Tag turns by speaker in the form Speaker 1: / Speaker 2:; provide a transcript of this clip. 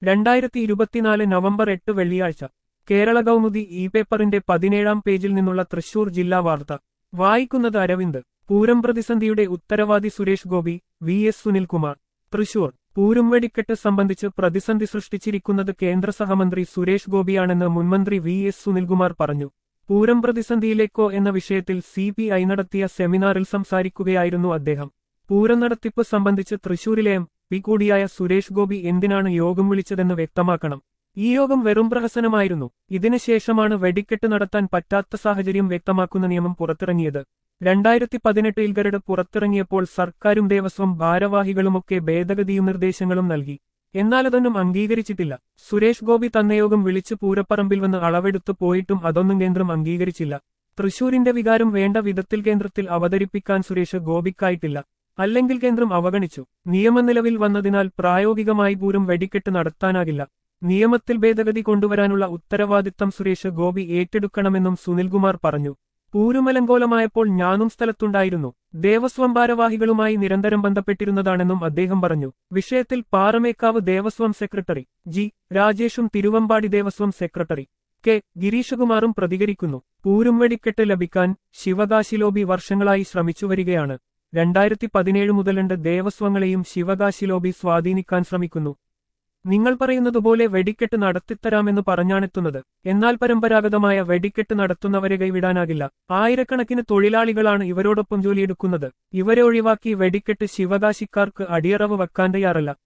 Speaker 1: രണ്ടായിരത്തി ഇരുപത്തിനാല് നവംബർ എട്ട് വെള്ളിയാഴ്ച കേരള കൗമുദി ഇ പേപ്പറിന്റെ പതിനേഴാം പേജിൽ നിന്നുള്ള തൃശൂർ ജില്ലാ വാർത്ത വായിക്കുന്നത് അരവിന്ദ് പൂരം പ്രതിസന്ധിയുടെ ഉത്തരവാദി സുരേഷ് ഗോപി വി എസ് സുനിൽകുമാർ തൃശൂർ പൂരം വെടിക്കെട്ട് സംബന്ധിച്ച് പ്രതിസന്ധി സൃഷ്ടിച്ചിരിക്കുന്നത് കേന്ദ്ര സഹമന്ത്രി സുരേഷ് ഗോപിയാണെന്ന് മുൻമന്ത്രി വി എസ് സുനിൽകുമാർ പറഞ്ഞു പൂരം പ്രതിസന്ധിയിലേക്കോ എന്ന വിഷയത്തിൽ സി പി ഐ നടത്തിയ സെമിനാറിൽ സംസാരിക്കുകയായിരുന്നു അദ്ദേഹം പൂരം നടത്തിപ്പ് സംബന്ധിച്ച് തൃശൂരിലെ എം പി കൂടിയായ സുരേഷ് ഗോപി എന്തിനാണ് യോഗം വിളിച്ചതെന്ന് വ്യക്തമാക്കണം ഈ യോഗം വെറും പ്രഹസനമായിരുന്നു ഇതിനുശേഷമാണ് വെടിക്കെട്ട് നടത്താൻ പറ്റാത്ത സാഹചര്യം വ്യക്തമാക്കുന്ന നിയമം പുറത്തിറങ്ങിയത് രണ്ടായിരത്തി പതിനെട്ടിൽ ഗരട് പുറത്തിറങ്ങിയപ്പോൾ സർക്കാരും ദേവസ്വം ഭാരവാഹികളുമൊക്കെ ഭേദഗതിയും നിർദ്ദേശങ്ങളും നൽകി എന്നാൽ അതൊന്നും അംഗീകരിച്ചിട്ടില്ല സുരേഷ് ഗോപി തന്നെ യോഗം വിളിച്ച് പൂരപ്പറമ്പിൽ വന്ന് അളവെടുത്തു പോയിട്ടും അതൊന്നും കേന്ദ്രം അംഗീകരിച്ചില്ല തൃശൂരിന്റെ വികാരം വേണ്ട വിധത്തിൽ കേന്ദ്രത്തിൽ അവതരിപ്പിക്കാൻ സുരേഷ് ഗോപിക്കായിട്ടില്ല അല്ലെങ്കിൽ കേന്ദ്രം അവഗണിച്ചു നിയമം നിലവിൽ വന്നതിനാൽ പ്രായോഗികമായി പൂരം വെടിക്കെട്ട് നടത്താനാകില്ല നിയമത്തിൽ ഭേദഗതി കൊണ്ടുവരാനുള്ള ഉത്തരവാദിത്തം സുരേഷ് ഗോപി ഏറ്റെടുക്കണമെന്നും സുനിൽകുമാർ പറഞ്ഞു പൂരുമലങ്കോലമായപ്പോൾ ഞാനും സ്ഥലത്തുണ്ടായിരുന്നു ദേവസ്വം ഭാരവാഹികളുമായി നിരന്തരം ബന്ധപ്പെട്ടിരുന്നതാണെന്നും അദ്ദേഹം പറഞ്ഞു വിഷയത്തിൽ പാറമേക്കാവ് ദേവസ്വം സെക്രട്ടറി ജി രാജേഷും തിരുവമ്പാടി ദേവസ്വം സെക്രട്ടറി കെ ഗിരീഷകുമാറും പ്രതികരിക്കുന്നു പൂരും വെടിക്കെട്ട് ലഭിക്കാൻ ശിവകാശി ലോബി വർഷങ്ങളായി ശ്രമിച്ചുവരികയാണ് രണ്ടായിരത്തി പതിനേഴ് മുതൽ രണ്ട് ദേവസ്വങ്ങളെയും ശിവകാശി ലോബി സ്വാധീനിക്കാൻ ശ്രമിക്കുന്നു നിങ്ങൾ പറയുന്നതുപോലെ വെടിക്കെട്ട് നടത്തിത്തരാമെന്ന് പറഞ്ഞാണെത്തുന്നത് എന്നാൽ പരമ്പരാഗതമായ വെടിക്കെട്ട് നടത്തുന്നവരെ കൈവിടാനാകില്ല ആയിരക്കണക്കിന് തൊഴിലാളികളാണ് ഇവരോടൊപ്പം ജോലിയെടുക്കുന്നത് ഇവരെ ഒഴിവാക്കി വെടിക്കെട്ട് ശിവകാശിക്കാർക്ക് അടിയറവ് വെക്കാൻ തയ്യാറല്ല